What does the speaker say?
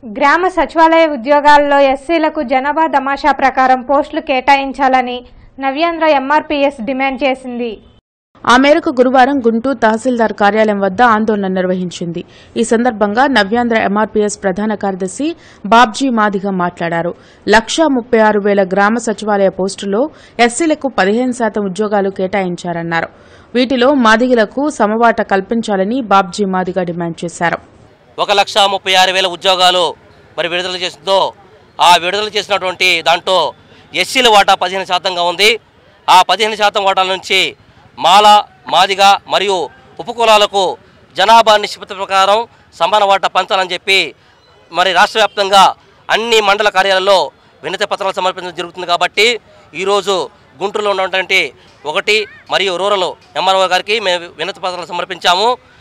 గ్రామ సచివాలయ ఉద్యోగాల్లో ఎస్సీలకు జనాభా తమాషా ప్రకారం పోస్టులు కేటాయించాలని నవ్యాంధ్ర ఎంఆర్పీఎస్ డిమాండ్ చేసింది ఆ మేరకు గురువారం గుంటూరు తహసీల్దార్ కార్యాలయం వద్ద ఆందోళన నిర్వహించింది ఈ సందర్భంగా నవ్యాంధ్ర ఎంఆర్పీఎస్ ప్రధాన కార్యదర్శి బాబ్జీ మాదిగ మాట్లాడారు లక్షా ముప్పై ఆరు వేల గ్రామ సచివాలయ పోస్టుల్లో ఎస్సీలకు పదిహేను శాతం ఉద్యోగాలు కేటాయించారన్నారు వీటిలో మాదిగలకు సమవాట కల్పించాలని బాబ్జీ మాదిగ డిమాండ్ చేశారు ఒక లక్ష ముప్పై ఆరు వేల ఉద్యోగాలు మరి విడుదల చేసిందో ఆ విడుదల చేసినటువంటి దాంట్లో ఎస్సీల వాటా పదిహేను శాతంగా ఉంది ఆ పదిహేను శాతం వాటాల నుంచి మాల మాదిగ మరియు ఉపకులాలకు జనాభా నిష్పత్తి ప్రకారం సమాన వాటా పంచాలని చెప్పి మరి రాష్ట్ర వ్యాప్తంగా అన్ని మండల కార్యాలయాల్లో వినతి పత్రాలు సమర్పించడం జరుగుతుంది కాబట్టి ఈరోజు గుంటూరులో ఉన్నటువంటి ఒకటి మరియు రూరల్ ఎంఆర్ఓ గారికి మేము వినతి పత్రాలు సమర్పించాము